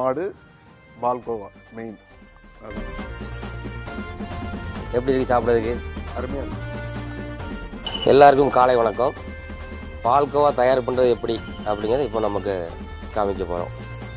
மாடு பால்கோவா மெயின் அது எப்படி இருக்கு சாப்பிட்றதுக்கு அருமையாக இருக்கு எல்லாருக்கும் காலை வணக்கம் பால்கோவா தயார் பண்ணுறது எப்படி அப்படிங்கிறத இப்போ நமக்கு காமிக்க போகிறோம்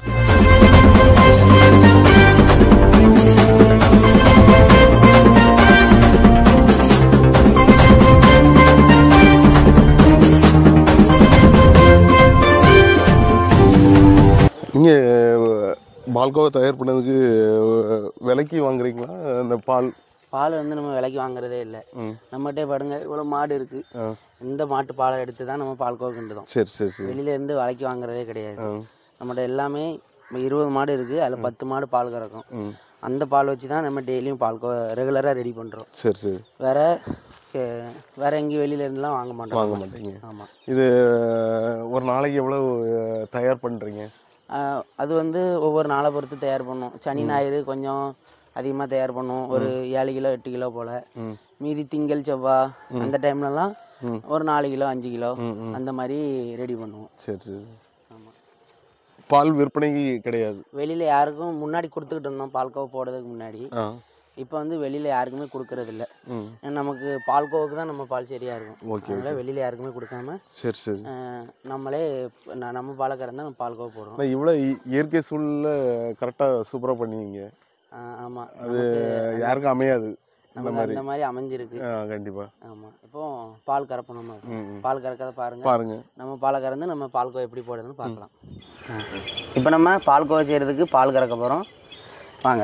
நீங்கள் பால்கோவா தயார் பண்ணதுக்கு விலைக்கு வாங்குறீங்களா அந்த பால் பால் வந்து நம்ம விலைக்கு வாங்குறதே இல்லை ம் நம்மகிட்டே பாருங்க இவ்வளோ மாடு இருக்கு ஆ இந்த மாட்டு பாலை எடுத்து தான் நம்ம பால் கோக்கின்றோம் சரி சரி சரி வெளியில இருந்து விலைக்கு வாங்குறதே கிடையாது ஆ நம்மகிட்ட எல்லாமே இப்போ இருபது மாடு இருக்கு அதில் பத்து மாடு பால் கறக்கும் ம் அந்த பால் வச்சு தான் நம்ம டெய்லியும் பால் கோ ரெகுலராக ரெடி பண்ணுறோம் சரி சரி வேற அஹ், வேற எங்கேயும் வெளியில இருந்துலாம் வாங்க மாட்டோம் வாங்க மாட்டீங்க ஆமாம் இது ஒரு நாளைக்கு எவ்வளோ தயார் பண்ணுறீங்க அது வந்து ஒவ்வொரு நாளை பொறுத்து தயார் பண்ணுவோம் சனி ஞாயிறு கொஞ்சம் அதிகமாக தயார் பண்ணுவோம் ஒரு ஏழு கிலோ எட்டு கிலோ போல் ம் மீதி திங்கள் செவ்வாய் அந்த டைம்லலாம் ம். ஒரு நாலு கிலோ அஞ்சு கிலோ ம் ம் அந்த மாதிரி ரெடி பண்ணுவோம் சரி சரி ஆமாம் பால் விற்பனைக்கு கிடையாது வெளியில் யாருக்கும் முன்னாடி கொடுத்துக்கிட்டு இருந்தோம் பால்கோவா போடுறதுக்கு முன்னாடி ஆ இப்போ வந்து வெளியில் யாருக்குமே கொடுக்கறது இல்ல ம் ஏன்னா நமக்கு பால்கோவுக்கு தான் நம்ம பால் சரியாக இருக்கும் ஓகே அதனால வெளியில் யாருக்குமே கொடுக்காம சரி சரி அஹ், நம்மளே ந- நம்ம பாலை கறந்தா நம்ம பால்கோவா போடுறோம் ஆனால் இவ்வளோ இயற்கை சூழலில் கரெக்டாக சூப்பராக பண்ணுவீங்க ஆமாம் அது யாருக்கும் அமையாது இந்த நமக்கு மாதிரி அந்த மாதிரி அமைஞ்சிருக்கு ஆ கண்டிப்பாக ஆமாம் இப்போ பால் கறப்போம் நம்ம ம் ம் பால் கறக்கிறத பாருங்க பாருங்க நம்ம பாலை கறந்து நம்ம பால்கோவா எப்படி போடுறதுன்னு பார்க்கலாம் இப்போ நம்ம பால்கோவா செய்கிறதுக்கு பால் கறக்க போகிறோம் வாங்க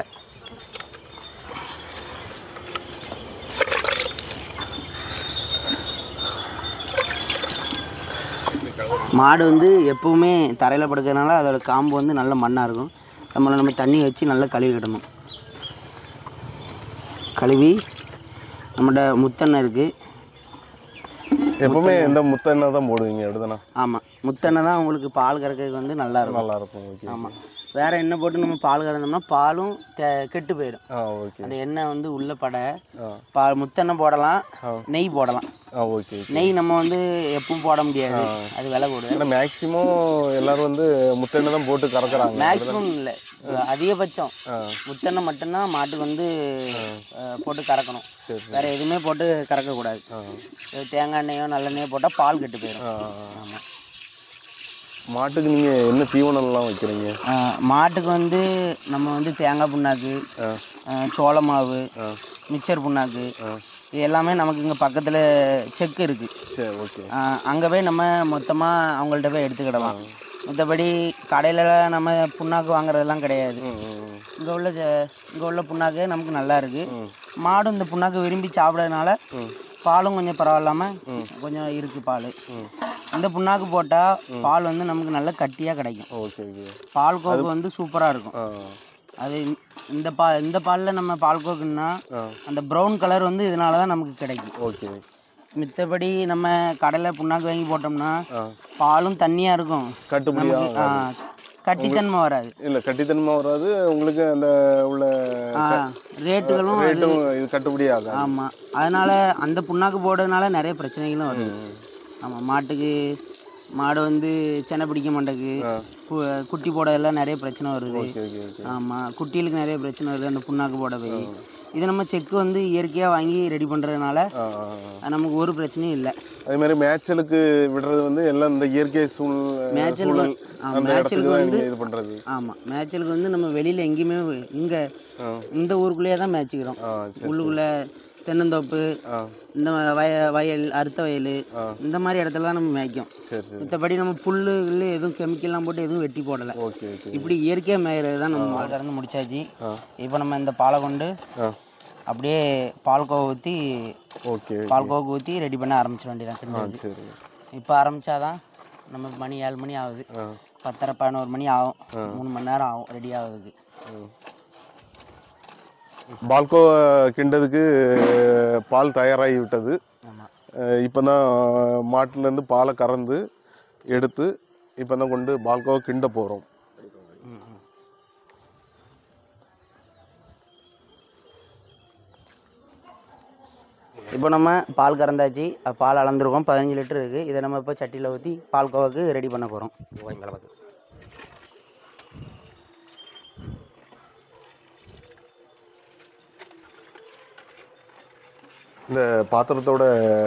மாடு வந்து எப்பவுமே தரையில் படுக்கிறதுனால அதோட காம்பு வந்து நல்ல மண்ணாக இருக்கும் நம்மளை நம்ம தண்ணி வச்சு நல்லா கழுவிடணும் கழுவி நம்மகிட்ட முத்தெண்ணெய் இருக்குது எப்பவுமே இந்த முத்தெண்ணெய் தான் போடுவீங்க அப்படிதானே ஆமாம் முத்தெண்ணெய் தான் உங்களுக்கு பால் கறக்கிறதுக்கு வந்து நல்லா இருக்கும் நல்லா இருக்கும் ஓகே ஆமாம் வேற எண்ணெய் போட்டு நம்ம பால் கறந்தோம்னா பாலும் தே- கெட்டு போயிடும் ஆ ஓகே அந்த எண்ணெய் வந்து உள்ள பட ஆ பால் முத்தெண்ணெய் போடலாம் ஆ. நெய் போடலாம் ஆ ஓகே நெய் நம்ம வந்து எப்பவும் போட முடியாது அது விலை கூடு ஏன்னா மேக்ஸிமம் எல்லாரும் வந்து முத்தெண்ணெய் தான் போட்டு கறக்குறாங்க மேக்ஸிமம் இல்லை அதிகபட்சம் ஆ முத்தெண்ணெய் மட்டும்தான் மாட்டுக்கு வந்து அஹ், போட்டு கறக்கணும் சரி வேற எதுவுமே போட்டு கறக்கக்கூடாது ஆ இது தேங்காய் எண்ணெயோ நல்லெண்ணெயோ போட்டால் பால் கெட்டு போயிடும் ஆ ஆமாம் மாட்டுக்கு நீங்கள் என்ன தீவனம்லாம் வைக்கிறீங்க மாட்டுக்கு வந்து நம்ம வந்து தேங்காய் புண்ணாக்கு ஆ அஹ், சோள மாவு ஆ மிக்சர் புண்ணாக்கு ஆ இது எல்லாமே நமக்கு இங்கே பக்கத்தில் செக்கு இருக்குது சரி ஓகே அங்கே போய் நம்ம மொத்தமாக அவங்கள்ட்ட போய் எடுத்துக்கிடலாம் மற்றபடி கடையில் நம்ம புண்ணாக்கு வாங்குறதெல்லாம் கிடையாது ம் ம் ம். இங்கே உள்ள இங்கே உள்ள புண்ணாக்கு நமக்கு நல்லா இருக்குது ம். மாடும் இந்த புண்ணாக்கு விரும்பி சாப்பிட்றதுனால ம். பாலும் கொஞ்சம் பரவாயில்லாமல் கொஞ்சம் இருக்குது பால் ம். இந்த புண்ணாக்கு போட்டால் பால் வந்து நமக்கு நல்ல கட்டியாக கிடைக்கும் ஓகே ஓகே பால் கோக்கு வந்து சூப்பராக இருக்கும் ஆ அது இந்த- இந்த பா இந்த பாலில் நம்ம பால் கோக்குன்னா ஆ அந்த ப்ரௌன் கலர் வந்து இதனால தான் நமக்கு கிடைக்கும் ஓகே மித்தபடி நம்ம கடையில் புண்ணாக்கு வாங்கி போட்டோம்னா ஆ பாலும் தண்ணியாக இருக்கும் கட்டுப்படியா நமக்கு ஆ, கட்டித்தன்மை வராது இல்லை கட்டித்தன்மை வராது உங்களுக்கு அந்த உள்ள ஆ, ரேட்டுகளும் ரேட்டும் இது கட்டுப்படி ஆகாது ஆமாம் அதனால் அந்த புண்ணாக்கு போடுறதுனால நிறைய பிரச்சனைகளும் வருது ம். ஆமாம் மாட்டுக்கு மாடு வந்து செனை பிடிக்க மாட்டேக்கு ஆ. கு- குட்டி போடலாம் நிறைய பிரச்சனை வருது ஓகே ஓகே ஓகே ஆமாம் குட்டிகளுக்கு நிறைய பிரச்சனை வருது அந்த புண்ணாக்கு போட போய் இது நம்ம செக்கு வந்து இயற்கையாக வாங்கி ரெடி பண்ணுறதுனால ஆ ஆ, ஆ. நமக்கு ஒரு பிரச்சனையும் இல்லை அதே மாதிரி மேய்ச்சலுக்கு விடுறது வந்து எல்லாம் இந்த இயற்கை சூழ் மேய்ச்சல் சூழல் வந்து- ஆ, அந்த இடத்துக்கு மேய்ச்சலுக்கு தான் வந்து- நீங்க இது பண்றது ஆமாம் மேய்ச்சலுக்கு வந்து நம்ம வெளியில் எங்கேயுமே இங்கே ஆ இந்த ஊருக்குள்ளேயே தான் மேய்ச்சிக்கிறோம் ஆ சரி உள்ளுக்குள்ளே தென்னந்தோப்பு ஆ இந்த வய வயல் அறுத்த வயல் ஆ. இந்த மாதிரி இடத்துல தான் நம்ம மேய்க்கும் சரி சரி மற்றபடி நம்ம புல் கில்லு எதுவும் கெமிக்கல்லாம் போட்டு எதுவும் வெட்டி போடலை ஓகே ஓகே இப்படி இயற்கையாக மேய்கிறது தான் நம்ம பால் கறந்து முடிச்சாச்சு ஆ இப்போ நம்ம இந்த பாலை கொண்டு ஆ அப்படியே பால்கோவை ஊற்றி ஓகே பால்கோவுக்கு ஊற்றி ரெடி பண்ண ஆரம்பிச்சிட வேண்டியதான் ஆ கிண்டுறது சரி இப்போ ஆரம்பிச்சாதான் நம்ம மணி ஏழு மணி ஆகுது ஆ பத்தரை பதினோரு மணி ஆகும் மூணு மணி நேரம் ஆகும் ரெடி ஆகுதுக்கு பால்கோ கிண்டதுக்கு பால் தயாராகி விட்டது ஆமாம் இப்போ தான் மாட்டிலேருந்து பாலை கறந்து எடுத்து இப்போ தான் கொண்டு பால்கோவை கிண்ட போகிறோம் இப்போ நம்ம பால் கறந்தாச்சு அது பால் அளந்துருக்கோம் பதினஞ்சு லிட்டர் இருக்குது இதை நம்ம இப்போ சட்டியில் ஊற்றி பால் கோவாக்கு ரெடி பண்ண போகிறோம் இந்த பாத்திரத்தோட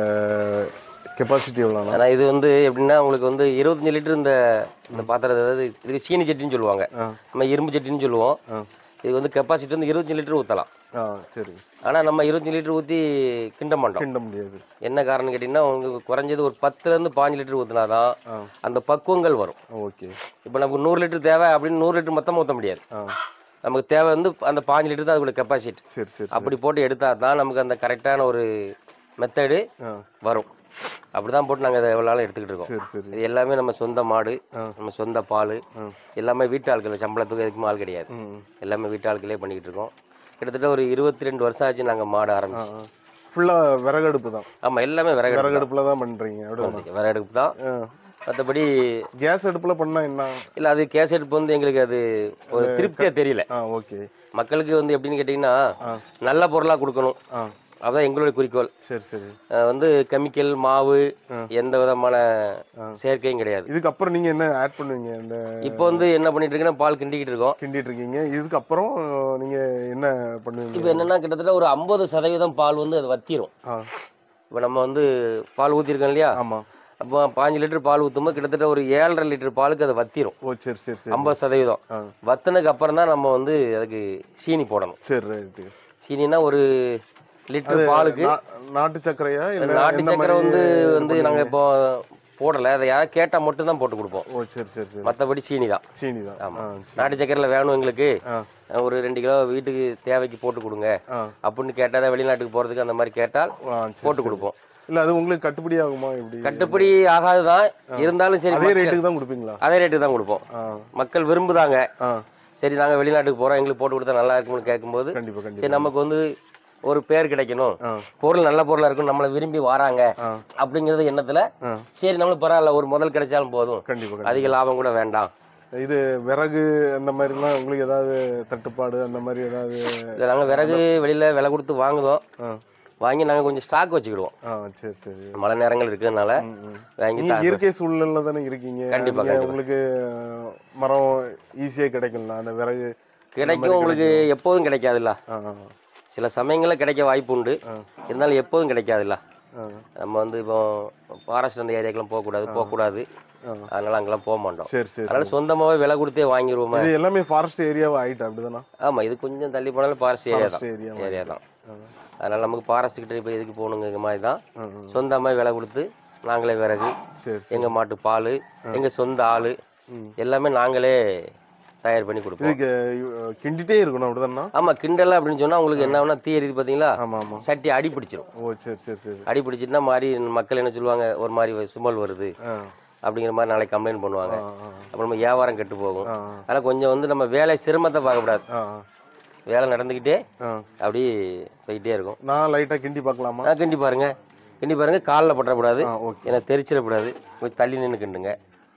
கெப்பாசிட்டி எவ்வளோண்ணா ஆனால் இது வந்து எப்படின்னா உங்களுக்கு வந்து இருபத்தஞ்சி லிட்டர் இந்த இந்த பாத்திரம் அதாவது இதுக்கு சீனி சட்டின்னு சொல்லுவாங்க ஆ நம்ம இரும்பு சட்டின்னு சொல்லுவோம் ஆ இது வந்து கெப்பாசிட்டி வந்து இருபத்தஞ்சி லிட்டர் ஊற்றலாம் ஆ சரி ஆனால் நம்ம இருபத்தஞ்சி லிட்டர் ஊற்றி கிண்ட மாட்டோம் கிண்ட முடியாது என்ன காரணம் கேட்டிங்கன்னா உங்களுக்கு குறைஞ்சது ஒரு பத்துலேருந்து பாஞ்சு லிட்டர் ஊற்றினா தான் ஆ அந்த பக்குவங்கள் வரும் ஓகே இப்போ நமக்கு நூறு லிட்டர் தேவை அப்படின்னு நூறு லிட்டர் மொத்தமாக ஊற்ற முடியாது ஆ நமக்கு தேவை வந்து அந்த பாஞ்சு லிட்டர் தான் அதோட கெப்பாசிட்டி சரி சரி அப்படி போட்டு எடுத்தால் தான் நமக்கு அந்த கரெக்டான ஒரு மெத்தடு ஆ வரும் அப்படி தான் போட்டு நாங்கள் இதை எவ்வளோ நாளும் எடுத்துக்கிட்டு இருக்கோம் சரி சரி இது எல்லாமே நம்ம சொந்த மாடு ஆ. நம்ம சொந்த பால் ஆ எல்லாமே வீட்டு ஆட்கள் சம்பளத்துக்கு எதுக்குமே ஆள் கிடையாது ம் எல்லாமே வீட்டு ஆட்களே பண்ணிக்கிட்டு இருக்கோம் கிட்டத்தட்ட ஒரு இருபத்தி ரெண்டு வருஷம் ஆச்சு நாங்கள் மாடு ஆ ஆரம்பிச்சு ஆ ஃபுல்லாக விறகடுப்பு தான் ஆமாம் எல்லாமே விறகு விறகடுப்பில் தான் பண்ணுறீங்க அப்படிதானே விறகு அடுப்பு தான் ஆ மற்றபடி கேஸ் அடுப்பில் பண்ணால் என்ன இல்லை அது கேஸ் அடுப்பு வந்து எங்களுக்கு அது ஒரு திருப்தியாக தெரியல ஆ ஓகே மக்களுக்கு வந்து எப்படின்னு கேட்டிங்கன்னா ஆ நல்ல பொருளாக கொடுக்கணும் ஆ அதுதான் எங்களுடைய குறிக்கோள் சரி சரி அஹ் வந்து கெமிக்கல் மாவு ஆ. எந்த விதமான சேர்க்கையும் கிடையாது இதுக்கப்புறம் நீங்கள் என்ன ஆட் பண்ணுவீங்க இந்த இப்போ வந்து என்ன பண்ணிட்டு இருக்கீங்கன்னா பால் கிண்டிக்கிட்டு இருக்கோம் கிண்டிட்டு இருக்கீங்க இதுக்கப்புறம் நீங்கள் என்ன பண்ணுவீங்க இப்போ என்னன்னா கிட்டத்தட்ட ஒரு ஐம்பது சதவீதம் பால் வந்து அது வத்திரும் ஆ இப்போ நம்ம வந்து பால் ஊற்றிருக்கோம் இல்லையா ஆமாம் அப்போ பாஞ்சு லிட்டர் பால் ஊற்றும்போது கிட்டத்தட்ட ஒரு ஏழரை லிட்டர் பாலுக்கு அது வத்திரும் ஓ சரி சரி சரி ஐம்பது சதவீதம் ஆ வத்தினதுக்கு அப்புறம் தான் நம்ம வந்து அதுக்கு சீனி போடணும் சரி ரைட்டு சீனினா ஒரு லிட்டர் பாலுக்கு நாட்டு சக்கரையா இல்லை நாட்டு எந்த சக்கரை மாதிரி வந்து இது வந்து நாங்கள் இப்போ போடலை அதை யாராவது கேட்டால் மட்டும் தான் போட்டு கொடுப்போம் ஓ சரி சரி சரி மற்றபடி சீனி தான் சீனி தான் ஆமா. ஆ சரி நாட்டு சக்கரையில் வேணும் எங்களுக்கு ஆ ஒரு ரெண்டு கிலோ வீட்டுக்கு தேவைக்கு போட்டு கொடுங்க ஆ அப்படின்னு கேட்டால் வெளிநாட்டுக்கு போகிறதுக்கு அந்த மாதிரி கேட்டால் ஆ சரி போட்டு சரி. கொடுப்போம் இல்லை அது உங்களுக்கு கட்டுப்படி ஆகுமா எப்படி கட்டுப்படி ஆகாது தான் இருந்தாலும் சரி அதே மக்கள்- ரேட்டுக்கு தான் கொடுப்பீங்களா அதே ரேட்டு தான் கொடுப்போம் ஆ மக்கள் விரும்புதாங்க ஆ சரி நாங்கள் வெளிநாட்டுக்கு போகிறோம் எங்களுக்கு போட்டு கொடுத்தா நல்லா இருக்கும்னு கேட்கும்போது கண்டிப்பாக சரி கண்டிப்பாக நமக்கு வந்து ஒரு பேர் கிடைக்கணும் ஆ பொருள் நல்ல பொருளாக இருக்கும் நம்மளை விரும்பி வராங்க ஆ அப்படிங்கிறது எண்ணத்தில் ஆ சரி நம்மளுக்கு பரவாயில்ல ஒரு முதல் கிடைச்சாலும் போதும் கண்டிப்பாக அதிக லாபம் கூட வேண்டாம் இது விறகு அந்த மாதிரிலாம் உங்களுக்கு ஏதாவது தட்டுப்பாடு அந்த மாதிரி ஏதாவது இல்லை நாங்கள் விறகு வெளியில் விலை கொடுத்து வாங்குதோம் ஆ வாங்கி நாங்கள் கொஞ்சம் ஸ்டாக் வச்சுக்கிடுவோம் ஆ சரி சரி மழை நேரங்கள் இருக்கிறதுனால ம், ம். வாங்கி நீங்க stock இயற்கை சூழ்நிலையில தானே இருக்கீங்க கண்டிப்பா, அங்க கண்டிப்பா. உங்களுக்கு அஹ், மரம் ஈஸியாக கிடைக்கலாம் அந்த விறகு கிடைக்கும் உங்களுக்கு எப்போதும் கிடைக்காதுல்ல ஆ ஆ, சில சமயங்களில் கிடைக்க வாய்ப்பு உண்டு ஆ. இருந்தாலும் எப்போதும் கிடைக்காதுல்ல ஆ நம்ம வந்து இப்போ ஃபாரஸ்ட் அந்த ஏரியாக்கெல்லாம் போகக்கூடாது போகக்கூடாது ஆ. அதனால அங்கெல்லாம் போக மாட்டோம் சரி சரி அதனால சொந்தமாகவே விலை கொடுத்தே வாங்கிடுவோமே இது எல்லாமே ஃபாரஸ்ட் ஏரியாவா ஆயிட்டு அப்படிதானா ஆமாம் இது கொஞ்சம் தள்ளி போனாலும் ஃபாரஸ்ட் ஏரியா ஃபாரஸ்ட் தான் ஏரியா ஏரியா தான் ஆ. அதனால நமக்கு ஃபாரஸ்ட் கிட்ட இப்போ எதுக்கு போகணுங்கிற மாதிரி தான் ஆ, ஆ. சொந்தமாக விலை கொடுத்து நாங்களே விறகு சரி சரி எங்கள் மாட்டு பால் எங்கள் சொந்த ஆள் ம். எல்லாமே நாங்களே தயார் பண்ணி கொடுப்போம் இதுக்கு அஹ், கிண்டிட்டே இருக்கணும் அப்படிதானா ஆமாம் கிண்டல் அப்படின்னு சொன்னால் உங்களுக்கு என்ன வேணா தீ எரியுது பார்த்தீங்களா ஆமா ஆமா சட்டி அடி பிடிச்சிரும் ஓ சரி சரி சரி அடி பிடிச்சிட்டுனா மாதிரி மக்கள் என்ன சொல்லுவாங்க ஒரு மாதிரி சுமல் வருது ஆ அப்படிங்கிற மாதிரி நாளைக்கு கம்ப்ளைண்ட் பண்ணுவாங்க ஆ ஆ அப்புறம் நம்ம வியாபாரம் கெட்டு போகும் ஆ ஆனால் கொஞ்சம் வந்து நம்ம வேலை சிரமத்தை பார்க்கக்கூடாது ஆ வேலை நடந்துக்கிட்டே ஆ அப்படி போயிட்டே இருக்கும் நான் லைட்டாக கிண்டி பார்க்கலாமா ஆ கிண்டி பாருங்க கிண்டி பாருங்க காலில் பற்றக்கூடாது ஆ ஓகே ஏன்னா தெரிச்சிடக்கூடாது கொஞ்சம் தள்ளி நின்று கிண்டுங்க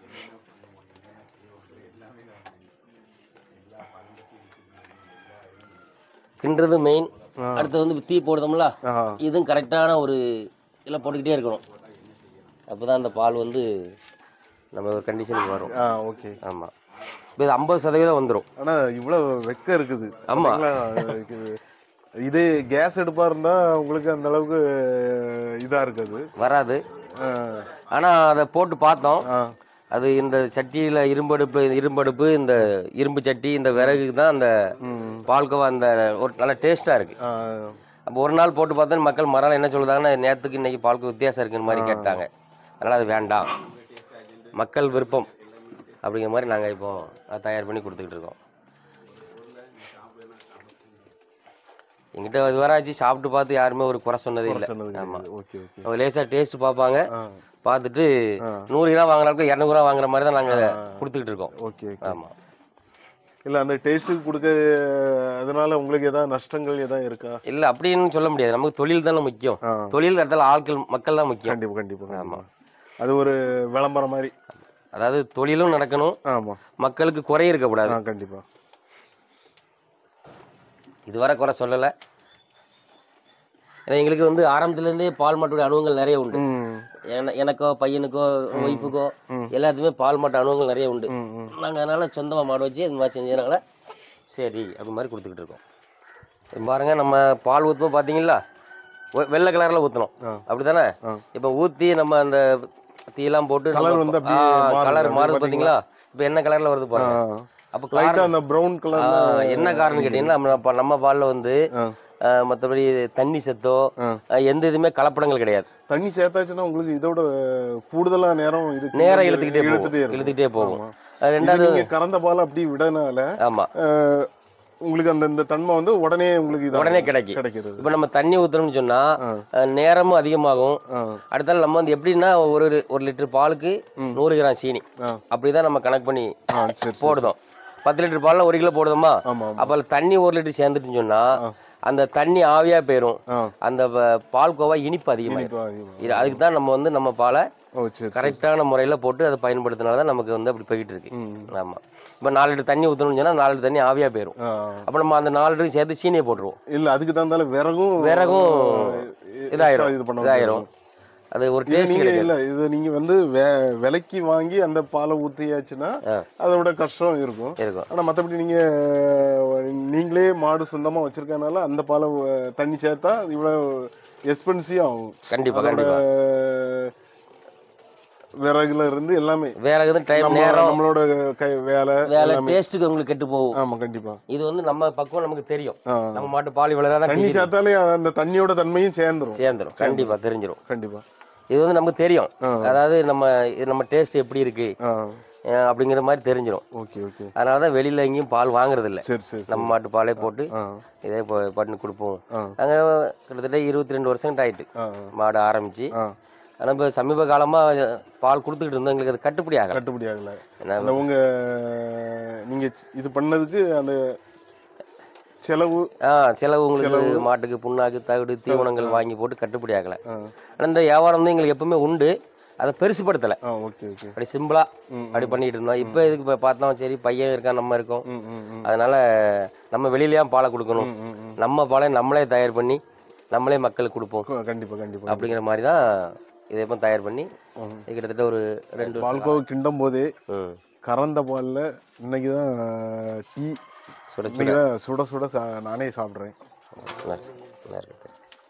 கிண்டுறது மெயின் அடுத்து வந்து தீ போடுதோம்ல ஆ இதுவும் கரெக்டான ஒரு இதில் போட்டுக்கிட்டே இருக்கணும் அப்போ தான் அந்த பால் வந்து நம்ம ஒரு கண்டிஷனுக்கு வரும் ஆ ஓகே ஆமாம் இப்போ இது ஐம்பது சதவீதம் வந்துடும் ஆனா இவ்வளவு வெக்க இருக்குது ஆமா. பாத்தீங்களா? இது- இதே கேஸ் அடுப்பா இருந்தா உங்களுக்கு அந்த அளவுக்கு இதா இருக்காது வராது ஆ, ஆனால் அதை போட்டு பார்த்தோம் ஆ, அது இந்த சட்டியில் இரும்படுப்பு இரும்படுப்பு இந்த இரும்பு சட்டி இந்த விறகுக்கு தான் அந்த ம், பால்கோவா அந்த ஒரு நல்ல டேஸ்ட்டாக இருக்குது ஆ, அப்போ ஒரு நாள் போட்டு பார்த்தா மக்கள் மறுநாள் என்ன சொல்லுதாங்கன்னா நேற்றுக்கு இன்னைக்கு பால்கோ வித்தியாசம் இருக்குன்னு மாதிரி கேட்டாங்க அதனால் அது வேண்டாம் மக்கள் விருப்பம் அப்படிங்கிற மாதிரி நாங்கள் இப்போ அதை தயார் பண்ணி கொடுத்துக்கிட்டு இருக்கோம் எங்கிட்ட இது வர ஆச்சு சாப்பிட்டு பார்த்து யாருமே ஒரு குறை சொன்னதே இல்லை சொன்னது ஆமாம் கிடையாது. ஓகே ஓகே அவங்க லேசாக டேஸ்ட் பார்ப்பாங்க ஆ, பார்த்துட்டு ஆ. நூறு கிலோ வாங்குறாங்க இரநூறுவா வாங்குற மாதிரி தான் நாங்கள் கொடுத்துக்கிட்டு இருக்கோம் ஓகே ஓகே ஆமாம் இல்ல அந்த டேஸ்ட்டுக்கு கொடுக்க அதனால உங்களுக்கு ஏதாவது நஷ்டங்கள் ஏதாவது இருக்கா இல்லை அப்படின்னு சொல்ல முடியாது நமக்கு தொழில் தானே முக்கியம் ஆ, தொழில் இடத்துல ஆட்கள் மக்கள் தான் முக்கியம் கண்டிப்பா கண்டிப்பா ஆமா. கண்டிப்பா. அது ஒரு விளம்பரம் மாதிரி அதாவது தொழிலும் நடக்கணும் ஆமா மக்களுக்கு குறை இருக்கக்கூடாது ஆ கண்டிப்பா இதுவரை குறை சொல்லலை ஏன்னா எங்களுக்கு வந்து ஆரம்பத்துலேருந்தே பால் மாட்டுடைய அனுபவங்கள் நிறைய உண்டு ம் என- எனக்கோ பையனுக்கோ ஒய்ஃபுக்கோ ம். எல்லாத்துக்குமே பால் மாட்டு அனுபவங்கள் நிறைய உண்டு ம் ம் நாங்கள் அதனால சொந்தமாக மாடு வச்சு இந்த மாதிரி செஞ்சதுனால சரி அப்படி மாதிரி கொடுத்துக்கிட்டு இருக்கோம் இப்ப பாருங்க நம்ம பால் ஊற்றும்போது பார்த்தீங்களா வெ- வெள்ளை கலரில் ஊற்றணும் ஆ. அப்படிதானே ஆ. இப்போ ஊற்றி நம்ம அந்த தீயெல்லாம் போட்டு Colour வந்து அப்படியே மாறுது. கலர் அப்படியே மாறுது பாத்தீங்களா? பார்த்தீங்களா இப்போ என்ன கலரில் வருது பாருங்க அப்போ லைட்டா அந்த ப்ரௌன் கலர் என்ன காரணம் கேட்டீங்கன்னா நம்ம நம்ம- நம்ம பாலில் வந்து மற்றபடி தண்ணி சத்தோ ஆ. ஆ, எந்த இதுவுமே கலப்படங்கள் கிடையாது தண்ணி சேர்த்தாச்சுன்னா உங்களுக்கு இதோட கூடுதலா நேரம் இது நேரம் இழுத்துக்கிட்டே போகும் இழுத்துட்டே இருக்கும் இழுத்துக்கிட்டே போகும் ஆமா. அது இது ரெண்டாவது நீங்க கறந்த பால் அப்படி விடனால ஆமா அஹ், உங்களுக்கு அந்த இந்த தன்மை வந்து உடனே உங்களுக்கு இது உடனே கிடைக்கும் கிடைக்கிறது இப்போ நம்ம தண்ணி ஊற்றுறோம்னு சொன்னா ஆ. அஹ், நேரமும் அதிகமாகும் ஆ, அடுத்தால நம்ம வந்து எப்படின்னா ஒரு ஒரு லிட்டர் பாலுக்கு நூறு கிராம் சீனி ஆ. அப்படிதான் நம்ம கணக்கு பண்ணி ஆ, சரி சரி. போடுதோம் பத்து லிட்டர் பால்ல ஒரு கிலோ போடுதோமா ஆமா ஆமா அப்போ தண்ணி ஒரு லிட்டர் சேர்ந்துட்டுன்னு சொன்னா அந்த தண்ணி ஆவியா போயிடும் ஆ. அந்த வ- பால் கோவா இனிப்பு அதிகமாயிடும் இனிப்பு அதிகமா. இது அதுக்கு தான் நம்ம வந்து நம்ம பாலை ஓ சரி சரி. கரெக்டான முறையில போட்டு அதை பயன்படுத்தினால தான் நமக்கு வந்து அப்படி போயிட்டு இருக்கு ம். ஆமா இப்போ நாலு லிட்டர் தண்ணி ஊற்றணும்னு சொன்னா நாலு லிட்டர் தண்ணி ஆவியா போயிடும் ஆ. அப்போ நம்ம அந்த நாலு லிட்டர் சேர்த்து சீனியை போட்டுருவோம் இல்ல அதுக்கு தகுந்தால விறகும் விறகும் எ- இதாயிரும். extra இது பண்ண இதாயிரும் அது ஒரு இது டேஸ்ட் நீங்க கிடைக்கும் இல்ல இது நீங்க வந்து வே- விலைக்கு வாங்கி அந்த பாலை ஊத்தியாச்சுன்னா ஆ. அதோட கஷ்டம் இருக்கும் இருக்கும் ஆனா மத்தபடி நீங்க அஹ், நீங்களே மாடு சொந்தமா வச்சிருக்கனால அந்த பாலை அஹ், தண்ணி சேர்த்தா இவ்வளவு எக்ஸ்பென்சிவ் ஆகும் கண்டிப்பா அதோட கண்டிப்பா விறகுல இருந்து எல்லாமே வேற எதுவும் டைம் நம்ம நேரம் நம்மளோட கை வேலை வேலை டேஸ்ட்டுக்கு உங்களுக்கு கெட்டு போகும் ஆமா கண்டிப்பா இது வந்து நம்ம பக்குவம் நமக்கு தெரியும் ஆ. நம்ம மாட்டு பால் இவ்வளவு தான் தண்ணி சேர்த்தாலே அந்த தண்ணியோட தன்மையும் சேர்ந்துரும் சேர்ந்துரும் கண்டிப்பா தெரிஞ்சிரும் கண்டிப்பா இது வந்து நமக்கு தெரியும் ஆ. அதாவது நம்ம இது நம்ம டேஸ்ட் எப்படி இருக்கு ஆ அஹ் அப்படிங்கிற மாதிரி தெரிஞ்சிரும் ஓகே ஓகே அதனால தான் வெளியில எங்கேயும் பால் வாங்குறது இல்ல சரி சரி நம்ம மாட்டு பாலே போட்டு ஆ இதே ப- பண்ணி கொடுப்போம் ஆ. நாங்க கிட்டத்தட்ட இருபத்தி ரெண்டு வருஷம் ஆயிட்டு ஆ மாடு ஆரம்பிச்சு ஆ ஆனா இப்போ சமீப காலமா பால் கொடுத்துக்கிட்டு இருந்தோம் எங்களுக்கு அது கட்டுப்படி ஆகல கட்டுப்படி ஆகல ஏன்னா அந்த உங்க நீங்க இது பண்ணதுக்கு அந்த செலவு ஆ செலவு உங்களுக்கு மாட்டுக்கு புண்ணாக்கு தவிடு தீவனங்கள் வாங்கி போட்டு கட்டுப்படி ஆகல ஆ ஆனா இந்த வியாபாரம் வந்து எங்களுக்கு எப்பவுமே உண்டு அதை பெருசுப்படுத்தலை ஆ ஓகே ஓகே அப்படி சிம்பிளா ம், அப்படி பண்ணிட்டு இருந்தோம் இப்போ இதுக்கு இப்போ பார்த்தோம் சரி பையன் இருக்கான் நம்ம இருக்கோம் ம் ம் ம் அதனால நம்ம வெளியிலயா பாலை கொடுக்கணும் ம், ம். நம்ம பாலை நம்மளே தயார் பண்ணி நம்மளே மக்களுக்கு கொடுப்போம் க- கண்டிப்பா கண்டிப்பா அப்படிங்கிற மாதிரி தான் இதை இப்போ தயார் பண்ணி இது கிட்டத்தட்ட ஒரு ரெண்டு வருஷம் பால்கோவை கிண்டும் போதே ம் கறந்த பால்ல இன்னைக்கு தான் டீ சுட இன்னைக்கு தான் சுட சுட சா- நானே சாப்பிட்றேன் நல்லா இருக்கு. நல்லா இருக்கு.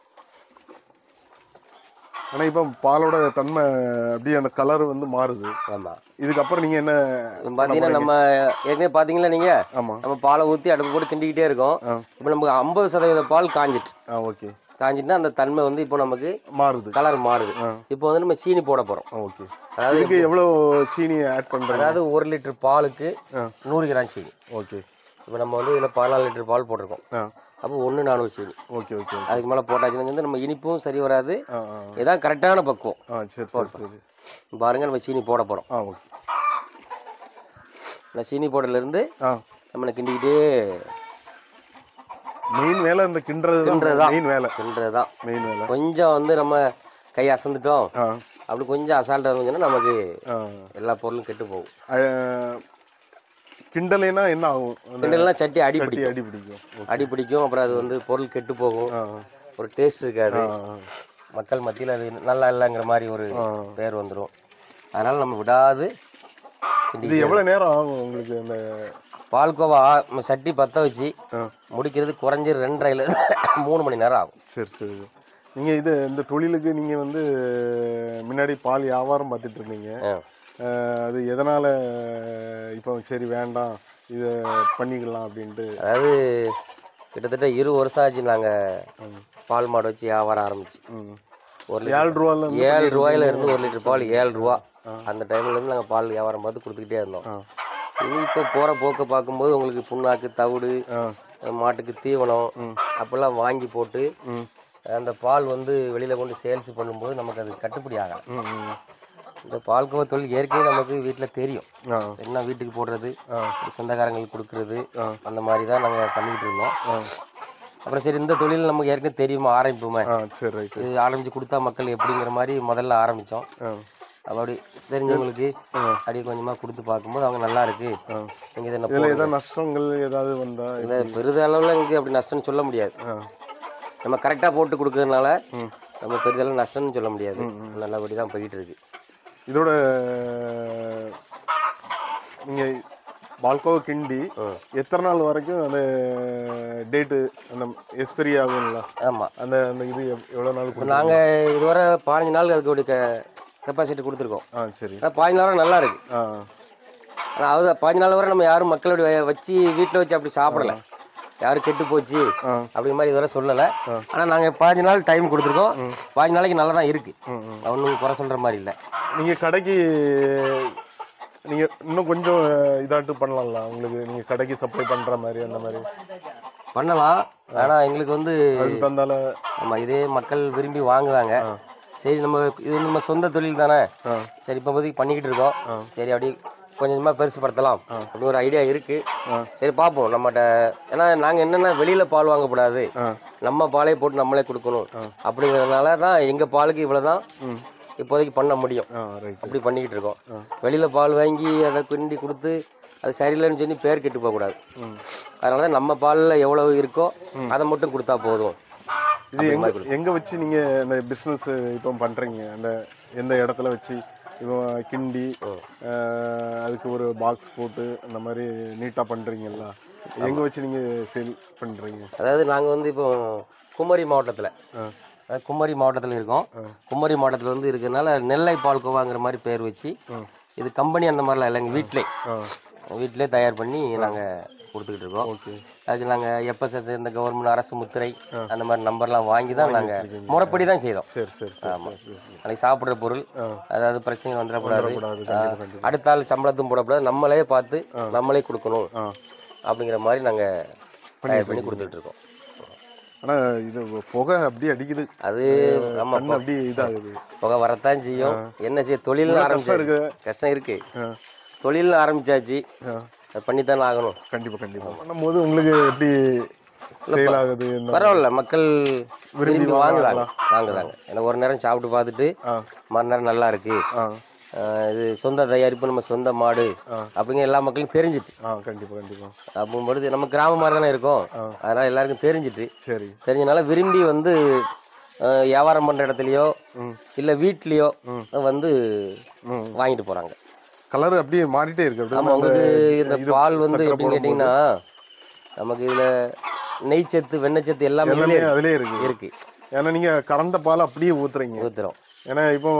ஆனா இப்போ பாலோட தன்மை அப்படியே அந்த கலர் வந்து மாறுது ஆமா இதுக்கப்புறம் நீங்க என்ன இப்போ பார்த்தீங்கன்னா நம்ம ஏற்கனவே பார்த்தீங்களா நீங்க ஆமா நம்ம பாலை ஊற்றி அடுப்பு போட்டு கிண்டிக்கிட்டே இருக்கோம் ஆ. இப்போ நமக்கு ஐம்பது சதவீத பால் காஞ்சிட்டு ஆ ஓகே காஞ்சிட்டுனா அந்த தன்மை வந்து இப்போ நமக்கு மாறுது கலர் மாறுது ஆ. இப்போ வந்து நம்ம சீனி போட போறோம் ஆ ஓகே அதாவது இதுக்கு எவ்வளோ சீனி ஆட் பண்றாங்க அதாவது ஒரு லிட்டர் பாலுக்கு ஆ. நூறு கிராம் சீனி ஓகே இப்போ நம்ம வந்து இதில் பதினாலு லிட்டர் பால் போட்டிருக்கோம் ஆ அப்போ ஒன்று நானூறு சீனி ஓகே ஓகே அதுக்கு மேலே போட்டாச்சுன்னா வந்து நம்ம இனிப்பும் சரி வராது ஆ ஆ இதான் கரெக்டான பக்குவம் ஆ சரி சரி சரி பாருங்க நம்ம சீனி போட போகிறோம் ஆ ஓகே இந்த சீனி போடலேருந்து ஆ நம்மளை கிண்டிக்கிட்டே மெயின் வேலை இந்த கிண்டுறது கிண்டுறது தான் தான். மெயின் வேலை கிண்டுறது தான் மெயின் வேலை கொஞ்சம் வந்து நம்ம கை அசந்துட்டோம் ஆ அப்படி கொஞ்சம் அசால்ட்டாக இருந்துச்சுன்னா நமக்கு ஆ எல்லா பொருளும் கெட்டு போகும் அஹ், கிண்டலைனா என்ன ஆகும் அந்த கிண்டல்லாம் சட்டி அடி சட்டி பிடிக்கும் அடி பிடிக்கும் ஓகே. அடி பிடிக்கும் அப்புறம் அது வந்து பொருள் கெட்டு போகும் ஆ ஒரு டேஸ்ட் இருக்காது ஆ ஆ. மக்கள் மத்தியில் அது நல்லா இல்லைங்கிற மாதிரி ஒரு ஆ. பேர் வந்துடும் அதனால நம்ம விடாது கிண்டி இது எவ்வளவு நேரம் ஆகும் உங்களுக்கு அந்த பால்கோவா நம்ம சட்டி பற்ற வச்சு ஆ, முடிக்கிறது குறைஞ்சி ரெண்டரைல மூணு மணி நேரம் ஆகும் சரி சரி நீங்க இது இந்த தொழிலுக்கு நீங்க வந்து முன்னாடி பால் வியாபாரம் பார்த்துட்டு இருந்தீங்க ஆ. அஹ், அது எதனால இப்போ சரி வேண்டாம் இதை பண்ணிக்கலாம் அப்படின்ட்டு அதாவது கிட்டத்தட்ட இரு வருஷம் ஆச்சு நாங்கள் பால் மாடு வச்சு வியாபாரம் ஆரம்பிச்சு ம். ஒரு ஏழு ரூபால இருந்து ஏழு ரூபாயில இருந்து ஒரு லிட்டர் பால் ஏழு ரூபா அந்த டைம்ல இருந்து நாங்கள் பால் வியாபாரம் பார்த்து கொடுத்துக்கிட்டே இருந்தோம் ஆ. இனி இப்போ போகிற போக்கை பார்க்கும்போது உங்களுக்கு புண்ணாக்கு தவிடு ஆ மாட்டுக்கு தீவனம் அப்பெல்லாம் வாங்கி போட்டு ம் அந்த பால் வந்து வெளியில் கொண்டு சேல்ஸ் பண்ணும்போது நமக்கு அது கட்டுப்படி ஆகலாம் ம் ம் இந்த பால்கோவா தொழில் ஏற்கனவே நமக்கு வீட்டில் தெரியும் ஆ என்ன வீட்டுக்கு போடுறது ஆ. சொந்தக்காரங்களுக்கு கொடுக்கறது ஆ. அந்த மாதிரி தான் நாங்கள் பண்ணிக்கிட்டு இருந்தோம் ஆ அப்புறம் சரி இந்த தொழில் நமக்கு ஏற்கனவே தெரியுமா ஆரம்பிப்போமே ஆ சரி ரைட்டு இது ஆரம்பிச்சு கொடுத்தா மக்கள் எப்படிங்கிற மாதிரி முதல்ல ஆரம்பித்தோம் ஆ அப்படி தெரிஞ்சவங்களுக்கு அப்படியே கொஞ்சமாக கொடுத்து பார்க்கும்போது அவங்க நல்லா இருக்கு ஆ நீங்கள் இதை என்ன இதில் ஏதாவது நஷ்டங்கள் ஏதாவது வந்தா இல்லை பெரிதளவில் எனக்கு அப்படி நஷ்டம்னு சொல்ல முடியாது ஆ நம்ம கரெக்டாக போட்டு கொடுக்கறதுனால நம்ம பெரிதளவு நஷ்டம்னு சொல்ல முடியாது நல்லபடி தான் போயிட்டு இருக்கு இதோட நீங்க பால்கோவா கிண்டி ம். எத்தனை நாள் வரைக்கும் அந்த டேட்டு அந்த எக்ஸ்பெரி ஆகுங்களா ஆமாம் அந்த அந்த இது எவ்- எவ்வளவு நாள் கொடுக்கும் நாங்கள் இதுவரை பதினஞ்சு நாள் அதுக்கு க கெப்பாசிட்டி கொடுத்துருக்கோம் ஆ சரி ஆனால் பதினஞ்சு நாள் வரை நல்லா இருக்கு ஆ ஆனால் அது பதினஞ்சு நாள் வரை நம்ம யாரும் மக்களோட வச்சு வீட்டில் வச்சு அப்படி சாப்பிடல யாரும் கெட்டு போச்சு ஆ. அப்படி மாதிரி இதுவரை சொல்லலை ஆனால் நாங்கள் பதினஞ்சு நாள் டைம் கொடுத்துருக்கோம் பதினஞ்சு நாளைக்கு நல்லா தான் இருக்கு ம் ம் ஒன்றும் குறை சொல்கிற மாதிரி இல்லை நீங்க கடைக்கு நீங்க இன்னும் கொஞ்சம் இதாட்டு பண்ணலாம்ல உங்களுக்கு நீங்க கடைக்கு சப்ளை பண்ற மாதிரி அந்த மாதிரி பண்ணலாம் ஆனால் எங்களுக்கு வந்து அதுக்கு தந்தால நம்ம இதே மக்கள் விரும்பி வாங்குவாங்க சரி நம்ம இது நம்ம சொந்த தொழில் தானே ஆ. சரி இப்போ இப்போதைக்கு பண்ணிக்கிட்டு இருக்கோம் சரி அப்படி கொஞ்சம் கொஞ்சமாக பெருசுப்படுத்தலாம் அப்படின்னு ஒரு ஐடியா இருக்கு சரி பார்ப்போம் நம்மகிட்ட ஏன்னா நாங்கள் என்னென்ன வெளியில பால் வாங்கக்கூடாது ஆ நம்ம பாலே போட்டு நம்மளே கொடுக்கணும் அப்படிங்கிறதுனால தான் எங்கள் பாலுக்கு இவ்வளோ தான் ம் இப்போதைக்கு பண்ண முடியும் ஆ ரைட் அப்படி பண்ணிக்கிட்டு இருக்கோம் வெளியில பால் வாங்கி அதை கிண்டி கொடுத்து அது சரியில்லைன்னு சொல்லி பேர் கெட்டு போகக்கூடாது ம் அதனால தான் நம்ம பாலில் எவ்வளவு இருக்கோ அதை மட்டும் கொடுத்தா போதும் இது எங்க எங்க வச்சு நீங்க இந்த பிசினஸ் இப்போ பண்றீங்க அந்த எந்த இடத்துல வச்சு இப்போ கிண்டி அஹ், அதுக்கு ஒரு பாக்ஸ் போட்டு அந்த மாதிரி நீட்டா பண்றீங்கல்ல எங்க வச்சு நீங்க சேல் பண்றீங்க அதாவது நாங்கள் வந்து இப்போ குமரி மாவட்டத்தில் ஆ குமரி மாவட்டத்தில் இருக்கோம் குமரி மாவட்டத்தில் வந்து இருக்கிறதுனால நெல்லை பால்கோவாங்கிற மாதிரி பேர் வச்சு இது கம்பெனி அந்த மாதிரிலாம் இல்லை எங்கள் வீட்டிலே ஆ வீட்டிலே தயார் பண்ணி நாங்கள் கொடுத்துக்கிட்டு இருக்கோம் ஓகே அதுக்கு நாங்கள் எப்எஸ்எஸ் இந்த கவர்மெண்ட் அரசு முத்திரை அந்த மாதிரி நம்பர்லாம் வாங்கி தான் நாங்கள் முறைப்படி தான் செய்தோம் சரி சரி சரி சரி, சரி. நாளைக்கு சாப்பிட்ற பொருள் ஆ. அதாவது பிரச்சனை வந்துடக்கூடாது கூடாது கண்டிப்பா கண்டிப்பா அடுத்த ஆள் சம்பளத்தும் போடக்கூடாது நம்மளே பார்த்து நம்மளே கொடுக்கணும் ஆ அப்படிங்கிற மாதிரி நாங்கள் தயார் பண்ணி கொடுத்துட்டு இருக்கோம் ஆனா இது புகை அப்படியே அடிக்குது அது நம்ம கண்ணு அப்படியே இதாகுது புகை வரத்தான் செய்யும் என்ன செய்ய தொழில் ஆரம்பிச்சு இருக்கு. கஷ்டம் இருக்கு ஆ தொழில் ஆரம்பிச்சாச்சு ஆ அது பண்ணித்தானே ஆகணும் கண்டிப்பா கண்டிப்பா பண்ணும்போது உங்களுக்கு எப்படி சேல் ஆகுது இந்த பரவாயில்ல மக்கள் விரும்பி வாங்குதாங்க வாங்கலாம். வாங்குதாங்க ஏன்னா ஒரு நேரம் சாப்பிட்டு பார்த்துட்டு ஆ மறுநேரம் நல்லா இருக்கு ஆ ஆஹ் இது சொந்த தயாரிப்பு நம்ம சொந்த மாடு அப்படிங்கிற எல்லா மக்களுக்கும் தெரிஞ்சிட்டு ஆ கண்டிப்பா கண்டிப்பா அப்படிங்கும்பொழுது நம்ம கிராமம் மாதிரி தானே இருக்கோம் அதனால எல்லாருக்கும் தெரிஞ்சிட்டு சரி தெரிஞ்சனால விரும்பி வந்து ஆஹ் வியாபாரம் பண்ற இடத்துலயோ ம். இல்ல வீட்லயோ வந்து ம். வாங்கிட்டு போறாங்க கலர் அப்படியே மாறிட்டே இருக்கு அப்படியே ஆமா அந்த உங்களுக்கு இந்த இது பால் வந்து சக்கரை எப்படின்னு கேட்டிங்கன்னா நமக்கு இதுல நெய்ச்சத்து வெண்ணெய்ச்சத்து எல்லாமே எல்லாமே இதுலயே அதுலயே இருக்கு இருக்கு ஏன்னா நீங்க கறந்த பால் அப்படியே ஊத்துறீங்க ஊத்துறோம் ஏன்னா இப்போ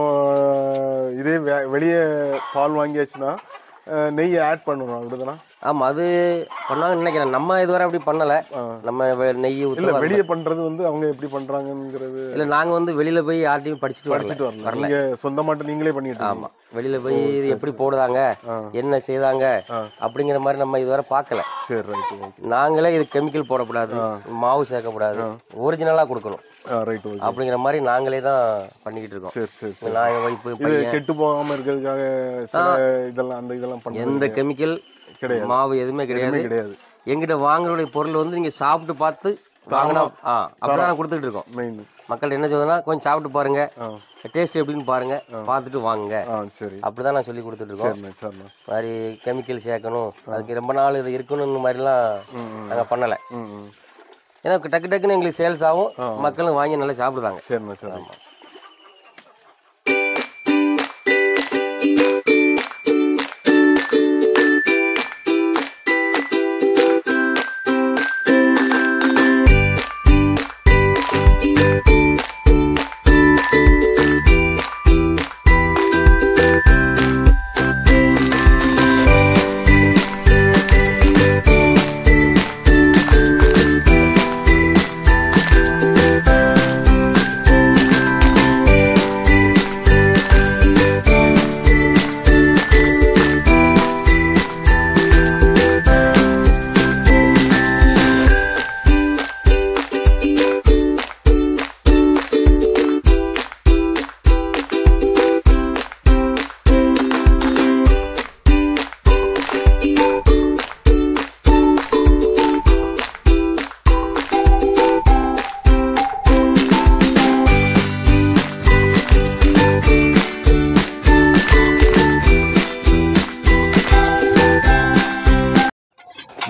இதே வே- வெளியே பால் வாங்கியாச்சுன்னா அஹ், நெய் ஆட் பண்ணணும் அப்படிதானா ஆமா அது பண்ணாங்கன்னு நினைக்கிறேன் நம்ம இதுவரை அப்படி பண்ணல நம்ம வெ- நெய் இல்ல ஊத்துறோம் வெளியே பண்றது வந்து அவங்க எப்படி பண்றாங்கங்கிறது இல்ல நாங்க வந்து வெளியில போய் யார்ட்டையும் படிச்சுட்டு படிச்சுட்டு வரல வரல நீங்க சொந்தமாட்ட நீங்களே பண்ணிட்டு ஆமா வெளியில போய் இது எப்படி போடுதாங்க என்ன செய்தாங்க அப்படிங்கிற மாதிரி நம்ம இதுவரை பார்க்கல சரி ரைட் ஓகே நாங்களே இது கெமிக்கல் போடக்கூடாது மாவு சேர்க்கக்கூடாது ஒரிஜினலா கொடுக்கணும் ரைட் ஓகே அப்படிங்கிற மாதிரி நாங்களே தான் பண்ணிக்கிட்டு இருக்கோம் சரி சரி சரி நான் வைப்பு இது கெட்டு போகாம இருக்கிறதுக்காக சில இதெல்லாம் அந்த இதெல்லாம் பண்றது எந்த கெமிக்கல் கிடையாது. மாவு எதுவுமே கிடையாது எதுவுமே கிடையாது எங்கிட்ட வாங்குறவுடைய பொருள் வந்து நீங்க சாப்பிட்டு பார்த்து வாங்கினா ஆ அப்படிதான் நான் கொடுத்துட்டு இருக்கோம் மெயின் மக்கள் என்ன சொல்லுதுன்னா கொஞ்சம் சாப்பிட்டு பாருங்க டேஸ்ட் எப்படின்னு பாருங்க பார்த்துட்டு வாங்குங்க ஆ சரி அப்படிதான் நான் சொல்லி கொடுத்துட்டு இருக்கோம் சரிண்ணே சரிண்ணே மாதிரி கெமிக்கல் சேர்க்கணும் அதுக்கு ரொம்ப நாள் இது இருக்கணும்னு மாதிரிலாம் நாங்கள் பண்ணலை ம் ம் ஏன்னா டக்கு டக்குன்னு எங்களுக்கு சேல்ஸ் ஆகும் மக்களும் வாங்கி நல்லா சாப்பிடுதாங்க சரிண்ணே சரிண்ணே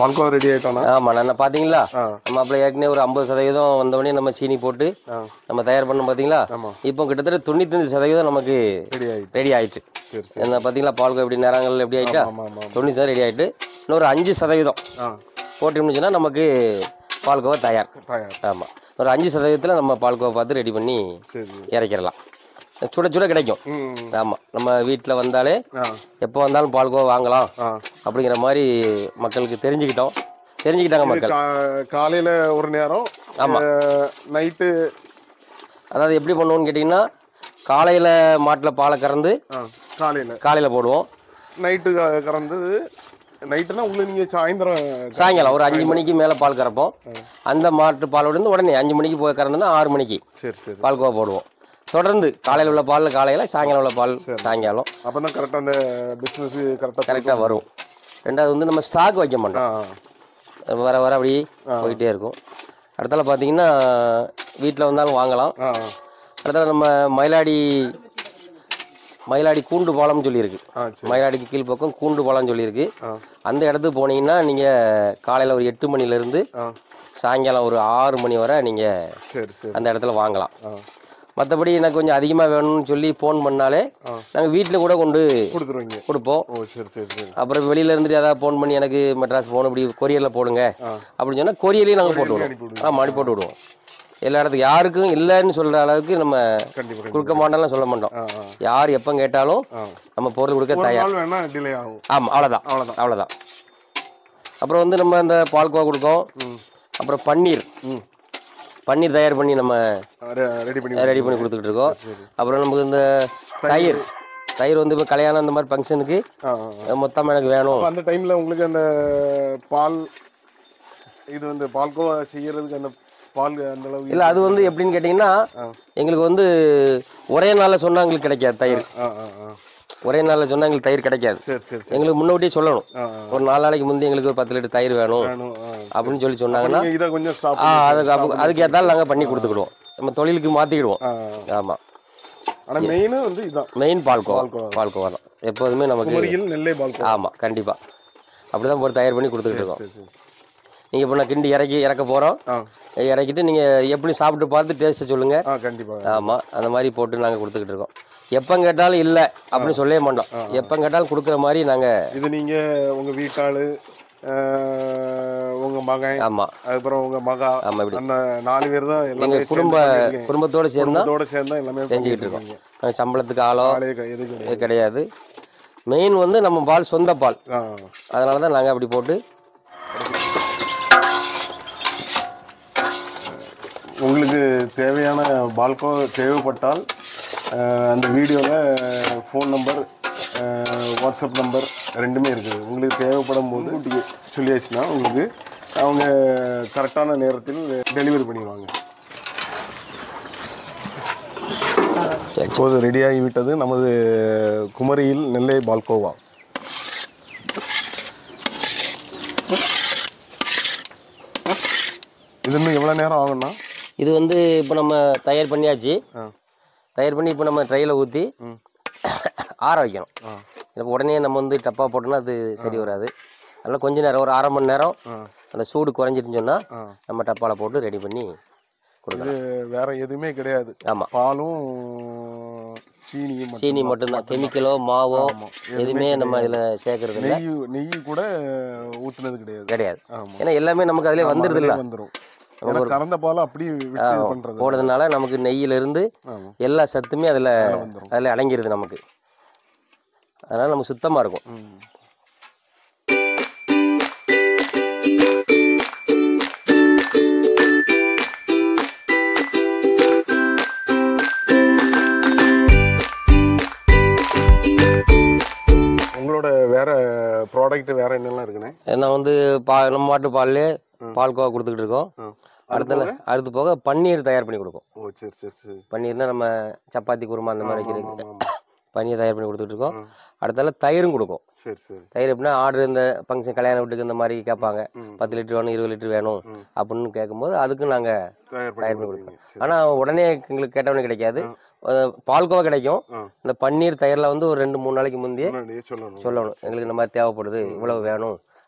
பால்கோவா ரெடி ஆயிட்டானா ஆமாம் நான் பார்த்தீங்களா ஆ நம்ம அப்போ ஏற்கனவே ஒரு ஐம்பது சதவீதம் வந்தோடனே நம்ம சீனி போட்டு ஆ நம்ம தயார் பண்ணோம் பார்த்தீங்களா ஆமா இப்போ கிட்டத்தட்ட தொண்ணூத்தஞ்சு சதவீதம் நமக்கு ரெடி ஆயிட்டு ரெடி ஆயிடுச்சு சரி சரி என்ன பார்த்தீங்களா பால்கோ எப்படி நேரங்கள் எப்படி ஆயிட்டா ஆமா ஆமா ஆமா தொண்ணூறு சதவீதம் ரெடி ஆயிட்டு இன்னொரு அஞ்சு சதவீதம் ஆ போட்டோம்னு சொன்னா நமக்கு பால்கோவா தயார் தயார் ஆமாம் ஒரு அஞ்சு சதவீதத்தில் நம்ம பால்கோவா பார்த்து ரெடி பண்ணி சரி இறக்கிடலாம் சுட சுட கிடைக்கும் ம் ஆமாம் நம்ம வீட்டில் வந்தாலே ஆ எப்போ வந்தாலும் பால்கோவா வாங்கலாம் ஆ அப்படிங்கிற மாதிரி மக்களுக்கு தெரிஞ்சுக்கிட்டோம் தெரிஞ்சுக்கிட்டாங்க மக்கள் கா- காலையில ஒரு நேரம் ஆமா. நைட்டு அதாவது எப்படி பண்ணுவோம்னு கேட்டிங்கன்னா காலையில் மாட்டில் பாலை கறந்து ஆ காலையில காலையில் போடுவோம் நைட்டு கறந்தது நைட்டுனா உங்களுக்கு நீங்க சாயந்தரம் சாயங்காலம் ஒரு அஞ்சு மணிக்கு மேலே பால் கறப்போம் அந்த மாட்டு பாலோட இருந்து உடனே அஞ்சு மணிக்கு போய் கறந்துன்னா ஆறு மணிக்கு சரி சரி பால்கோவா போடுவோம் தொடர்ந்து காலையில் உள்ள பால் காலையில் சாயங்காலம் உள்ள பால் சாயங்காலம் அப்பதான் கரெக்டா அந்த பிசினஸ் கரெக்டா கரெக்டாக வரும் ரெண்டாவது வந்து நம்ம ஸ்டாக் வைக்க மாட்டோம் ஆ வர வர அப்படி போயிட்டே இருக்கும் அடுத்தால பார்த்தீங்கன்னா வீட்டில் வந்தாலும் வாங்கலாம் ஆ அடுத்தால நம்ம மயிலாடி மயிலாடி கூண்டு பாலம்னு சொல்லியிருக்கு ஆ சரி மயிலாடிக்கு கீழ்ப்பக்கம் கூண்டு பாலம்னு சொல்லியிருக்கு ஆ அந்த இடத்துக்கு போனீங்கன்னா நீங்கள் காலையில் ஒரு எட்டு மணிலேருந்து ஆ சாயங்காலம் ஒரு ஆறு மணி வரை நீங்கள் சரி சரி அந்த இடத்துல வாங்கலாம் ஆ மற்றபடி எனக்கு கொஞ்சம் அதிகமாக வேணும்னு சொல்லி ஃபோன் பண்ணாலே ஆ. நாங்கள் வீட்டில் கூட கொண்டு கொடுத்துருவீங்க கொடுப்போம் ஓ சரி சரி சரி அப்புறம் வெளியில இருந்துட்டு ஏதாவது ஃபோன் பண்ணி எனக்கு மெட்ராஸ் போகணும் இப்படி கொரியரில் போடுங்க ஆ அப்படின்னு சொன்னால் கொரியர்லேயும் நாங்கள் போட்டு அனுப்பி விடுவோம் ஆமாம் அனுப்பி போட்டு விடுவோம் எல்லா இடத்துக்கு யாருக்கும் இல்லைன்னு சொல்கிற அளவுக்கு நம்ம கண்டிப்பா கண்டிப்பா கொடுக்க மாட்டோம்லாம் சொல்ல மாட்டோம் ஆ ஆ யார் எப்போ கேட்டாலும் ஆ நம்ம பொருள் கொடுக்க ஒரு தயார் நாள் வேணா டிலே ஆகும் ஆமாம் அவ்வளோதான் அவ்வளவுதான். அவ்வளோதான் அப்புறம் வந்து நம்ம அந்த பால்கோவா கொடுக்கோம் ம் அப்புறம் பன்னீர் ம் பன்னீர் தயார் பண்ணி நம்ம ரெடி பண்ணி ரெடி பண்ணி கொடுத்துக்கிட்டு இருக்கோம் சரி அப்புறம் நமக்கு இந்த தயிர் தயிர் வந்து இப்போ கல்யாணம் அந்த மாதிரி ஃபங்க்ஷனுக்கு ஆ ஆ மொத்தமாக எனக்கு வேணும் அப்ப அந்த டைம்ல உங்களுக்கு அந்த பால் இது வந்து பால்கோவா செய்யறதுக்கு அந்த பால் அந்த அளவுக்கு இல்லை அது வந்து எப்படின்னு கேட்டிங்கன்னா ஆ. எங்களுக்கு வந்து ஒரே நாளில் சொன்னா எங்களுக்கு கிடைக்காது தயிர் ஆ ஆ ஆ ஒரே நாளில் சொன்னா எங்களுக்கு தயிர் கிடைக்காது சரி சரி சரி எங்களுக்கு முன்னோட்டியே சொல்லணும் ஆ ஒரு நாலு நாளைக்கு முந்தைய எங்களுக்கு ஒரு பத்து லிட்டர் தயிர் வேணும் வேணும் ஆ அப்படின்னு சொல்லி சொன்னாங்கன்னா நீங்க இதை கொஞ்சம் ஸ்டாப் ஆ அதுக்கு அப்போ அதுக்கு ஏற்றாலும் நாங்கள் பண்ணி கொடுத்துக்கிடுவோம் நம்ம தொழிலுக்கு மாற்றிக்கிடுவோம் ஆ ஆமாம் ஆனா மெயின் வந்து இதுதான் மெயின் பால்கோவா பால்கோவா. பால்கோவா தான் எப்போதுமே நமக்கு குமரியில் நெல்லை பால்கோவா ஆமாம் கண்டிப்பாக அப்படி தான் போட்டு தயார் பண்ணி கொடுத்துக்கிட்டு இருக்கோம் சரி சரி நீங்கள் இப்போ நான் கிண்டி இறக்கி இறக்க போகிறோம் ஆ இறக்கிட்டு நீங்கள் எப்படி சாப்பிட்டு பார்த்து டேஸ்ட்டை சொல்லுங்கள் ஆ கண்டிப்பா ஆமாம் அந்த மாதிரி போட்டு நாங்கள் கொடுத்துக்கிட்டு இருக்கோம் எப்போ கேட்டாலும் இல்லை அப்படின்னு சொல்லவே மாட்டோம் எப்போ கேட்டாலும் கொடுக்குற மாதிரி நாங்கள் இது நீங்க உங்க வீட்டாளு ஆஹ், உங்க மகன் ஆமாம் அதுக்கப்புறம் உங்க மகா ஆமாம் இப்படி அந்த நாலு பேர் தான் எல்லாமே எங்கள் குடும்ப குடும்பத்தோடு சேர்ந்து தான் குடும்பத்தோட சேர்ந்தா எல்லாமே செஞ்சுக்கிட்டு இருக்கோம் நாங்கள் சம்பளத்துக்கு ஆளோ ஆளே க- எது கிடையாது இது கிடையாது மெயின் வந்து நம்ம பால் சொந்த பால் ஆ அதனால தான் நாங்கள் அப்படி போட்டு உங்களுக்கு தேவையான பால்கோ தேவைப்பட்டால் அஹ், அந்த வீடியோவில் ஃபோன் நம்பர் வாட்ஸ்அப் நம்பர் ரெண்டுமே இருக்குது உங்களுக்கு தேவைப்படும் போது ஊட்டிக்கு சொல்லியாச்சுன்னா உங்களுக்கு அவங்க கரெக்டான நேரத்தில் டெலிவரி பண்ணிடுவாங்க இப்போது ரெடியாகி விட்டது நமது குமரியில் நெல்லை பால்கோவா இது இன்னும் எவ்வளோ நேரம் ஆகும்னா இது வந்து இப்போ நம்ம தயார் பண்ணியாச்சு ஆ தயார் பண்ணி இப்போ நம்ம ட்ரையில் ஊற்றி ம் ஆற வைக்கணும் ஆ இப்போ உடனே நம்ம வந்து டப்பா போட்டோம்னா அது சரி வராது அதனால் கொஞ்ச நேரம் ஒரு அரை மணி நேரம் ஆ அந்த சூடு குறைஞ்சிட்டுன்னு சொன்னால் ஆ நம்ம டப்பாவில் போட்டு ரெடி பண்ணி கொடுக்கலாம் இது வேற எதுவுமே கிடையாது ஆமாம் பாலும் சீனியும் மட்டும் சீனி மட்டும்தான் கெமிக்கலோ மாவோ ஆமா. எதுவுமே நம்ம இதில் சேர்க்கறது இல்லை நெய் நெய் கூட ஊத்துனது கிடையாது கிடையாது ஆமா ஏன்னா எல்லாமே நமக்கு அதிலே வந்துடுது இல்லை வந்துடும் ஏன்னா கறந்த பால் அப்படி விட்டு இது பண்றது போடுறதுனால நமக்கு நெய்யிலிருந்து ஆமா எல்லா சத்துமே அதில் வந்துரும். அதில் அடங்கிடுது நமக்கு அதனால் நம்ம சுத்தமாக இருக்கும் ம். உங்களோட வேற ப்ராடக்ட் வேற என்னெல்லாம் இருக்குண்ணே நான் வந்து பா நம்ம மாட்டு பால்லே பால்கோவா கொடுத்துக்கிட்டு இருக்கோம் ஆ. அடுத்த அடுத்து போக பன்னீர் தயார் பண்ணி கொடுக்கும் ஓ சரி சரி சரி பன்னீர்னா நம்ம சப்பாத்தி குருமா அந்த மாதிரி வைக்கிறதுக்கு ஆமா, ஆமா. பன்னீர் தயார் பண்ணி கொடுத்துட்டு இருக்கோம் அடுத்தால தயிரும் கொடுக்கும் சரி சரி தயிர் எப்படின்னா ஆர்டர் இந்த ஃபங்க்ஷன் கல்யாண வீட்டுக்கு இந்த மாதிரி கேட்பாங்க ம். பத்து லிட்டர் வேணும் இருபது லிட்டர் வேணும் ம். அப்படின்னு கேட்கும்போது அதுக்கும் நாங்கள் தயார் தயார் பண்ணி பண்ணி கொடுப்பீங்க சரி ஆனால் உடனே எங்களுக்கு கேட்டவொடனே கிடைக்காது அஹ் பால்கோவா கிடைக்கும் ஆ. இந்த பன்னீர் தயிரில் வந்து ஒரு ரெண்டு மூணு நாளைக்கு முந்தையே முன்னாடியே சொல்லணும் சொல்லணும் எங்களுக்கு இந்த மாதிரி தேவைப்படுது இவ்வளவு வேணும்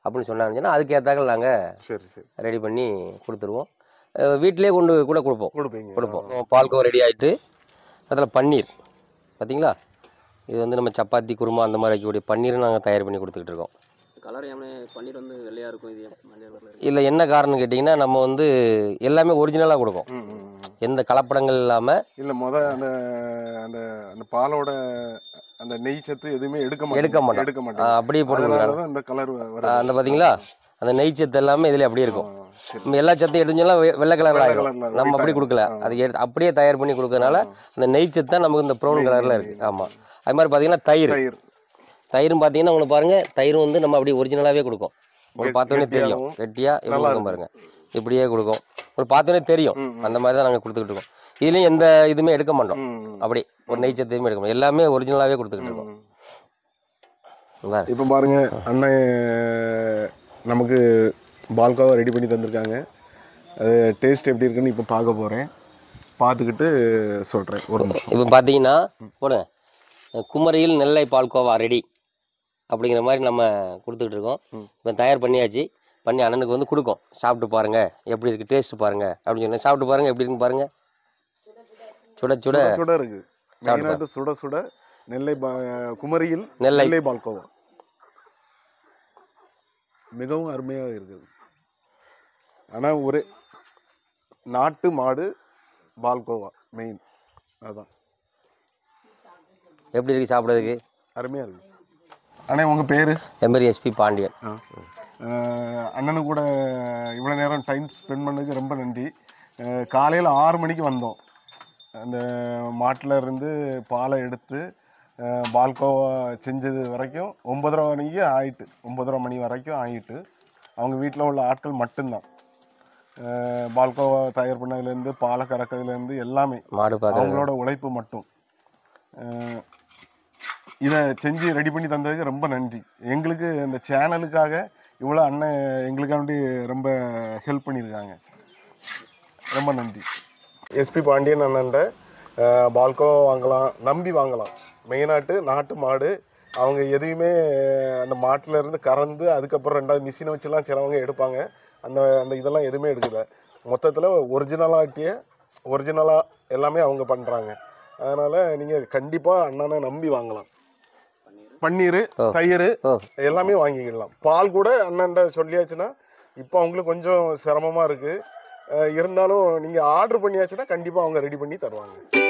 அப்படின்னு சொன்னாங்கன்னா அதுக்கு ஏற்றாக்கள் நாங்கள் சரி சரி ரெடி பண்ணி கொடுத்துருவோம் அஹ் வீட்டிலேயே கொண்டு கூட கொடுப்போம் கொடுப்பீங்க கொடுப்போம் பால்கோவா ரெடி ஆகிட்டு அதில் பன்னீர் பார்த்தீங்களா இது வந்து நம்ம சப்பாத்தி குருமா அந்த மாதிரி வைக்கக்கூடிய பன்னீர் நாங்கள் தயார் பண்ணி கொடுத்துக்கிட்டு இருக்கோம் கலர் ஏமே பன்னீர் வந்து வெள்ளையாக இருக்கும் இது ஏன் மஞ்சள் கலரில் இல்லை என்ன காரணம் கேட்டிங்கன்னா நம்ம வந்து எல்லாமே ஒரிஜினலாக கொடுக்கும் ம், ம், ம். எந்த கலப்படங்கள் இல்லாமல் இல்ல முத அந்த அந்த அந்த பாலோட அந்த நெய் சத்து எதுவுமே எடுக்க மாட்டோம் எடுக்க மாட்டோம். எடுக்க மாட்டோம் அப்படியே போட்டுக்கலாம் அதனாலதான் இந்த கலர் வருது அந்த பார்த்தீங்களா அந்த நெய் சத்து எல்லாமே இதில் அப்படியே இருக்கும் ஆ, சரி நம்ம எல்லா சத்தையும் எடுத்துலாம் வெள்ளை கலரில் வெள்ளை ஆகிடும் கலர்ல நம்ம அப்படி white கொடுக்கல ஆ. அது எடுத்து அப்படியே தயார் பண்ணி கொடுக்கறதுனால அந்த நெய் சத்து தான் நமக்கு இந்த ப்ரௌன் கலரில் இருக்குது ஆமாம் அது மாதிரி பார்த்தீங்கன்னா தயிர் தயிர் தயிரும் பார்த்தீங்கன்னா உங்களுக்கு பாருங்க தயிரும் வந்து நம்ம அப்படியே ஒரிஜினலாகவே கொடுக்கும் உங்களுக்கு கெட்- பார்த்தோன்னே தெரியும் கெட்டியாகவும் கெட்டியாக எப்படி நல்லா இருக்கும் பாருங்க இப்படியே கொடுக்கும் உங்களுக்கு பார்த்தோன்னே தெரியும் ம், ம். அந்த மாதிரி தான் நாங்கள் கொடுத்துக்கிட்டு இருக்கோம் இதுலேயும் எந்த இதுவுமே எடுக்க மாட்டோம் ம், ம். அப்படி ஒரு நெய் சத்தையுமே எடுக்க மாட்டோம் எல்லாமே ஒரிஜினலாகவே கொடுத்துக்கிட்டு இருக்கோம் ம். பாரு இப்போ பாருங்க அண்ணன் நமக்கு பால்கோவா ரெடி பண்ணி தந்திருக்காங்க அது டேஸ்ட் எப்படி இருக்குன்னு இப்போ பார்க்க போகிறேன் பார்த்துக்கிட்டு சொல்கிறேன் ஒரு நிமிஷம் இப்போ பார்த்தீங்கன்னா போடுங்க குமரியில் நெல்லை பால்கோவா ரெடி அப்படிங்கிற மாதிரி நம்ம கொடுத்துக்கிட்டு இருக்கோம் ம். இப்போ தயார் பண்ணியாச்சு பண்ணி அண்ணனுக்கு வந்து கொடுக்கும் சாப்பிட்டு பாருங்க எப்படி இருக்கு டேஸ்ட் பாருங்க அப்படின்னு சொன்னேன் சாப்பிட்டு பாருங்க எப்படி இருக்குன்னு பாருங்க சுட சுட சுட சுட இருக்கு மெயினாட்டு சுட சுட நெல்லை பா- குமரியில் நெல்லை நெல்லை பால்கோவா மிகவும் அருமையாக இருக்குது ஆனால் ஒரு நாட்டு மாடு பால்கோவா மெயின் அதான் எப்படி இருக்கு சாப்பிட்றதுக்கு அருமையாக இருக்குது அண்ணே உங்கள் பேர் என் பேர் எஸ்பி பாண்டியன் அண்ணனு கூட இவ்வளோ நேரம் டைம் ஸ்பெண்ட் பண்ணதுக்கு ரொம்ப நன்றி காலையில் ஆறு மணிக்கு வந்தோம் அந்த மாட்டில் இருந்து பாலை எடுத்து அஹ், பால்கோவா செஞ்சது வரைக்கும் ஒன்பதரை மணிக்கு ஆயிட்டு ஒன்பதரை மணி வரைக்கும் ஆயிட்டு அவங்க வீட்டில் உள்ள ஆட்கள் மட்டும்தான் அஹ், பால்கோவா தயார் பண்ணதுலேருந்து பாலை கறக்கிறதுலேருந்து எல்லாமே மாடு பார்க்குறது அவங்களோட உழைப்பு மட்டும் இதை செஞ்சு ரெடி பண்ணி தந்ததுக்கு ரொம்ப நன்றி எங்களுக்கு இந்த சேனலுக்காக இவ்வளோ அண்ணன் எங்களுக்காண்டி ரொம்ப ஹெல்ப் பண்ணியிருக்காங்க ரொம்ப நன்றி எஸ்பி பாண்டியன் அண்ணன்ட பால்கோ வாங்கலாம் நம்பி வாங்கலாம் மெயினாட்டு நாட்டு மாடு அவங்க எதையுமே அந்த மாட்டுல இருந்து கறந்து அதுக்கப்புறம் ரெண்டாவது மிஷினை வச்சுலாம் சிலவங்க எடுப்பாங்க அந்த அந்த இதெல்லாம் எதுவுமே எடுக்கல மொத்தத்தில் ஒரிஜினலாட்டிய ஒரிஜினலாக எல்லாமே அவங்க பண்ணுறாங்க அதனால் நீங்கள் கண்டிப்பாக அண்ணனை நம்பி வாங்கலாம் பன்னீர் ஓ. தயிர் ஓ எல்லாமே வாங்கிக்கலாம் பால் கூட அண்ணன்ட்ட சொல்லியாச்சுன்னா இப்போ அவங்களுக்கு கொஞ்சம் சிரமமாக இருக்குது இருந்தாலும் நீங்கள் ஆர்டர் பண்ணியாச்சுன்னா கண்டிப்பாக அவங்க ரெடி பண்ணி தருவாங்க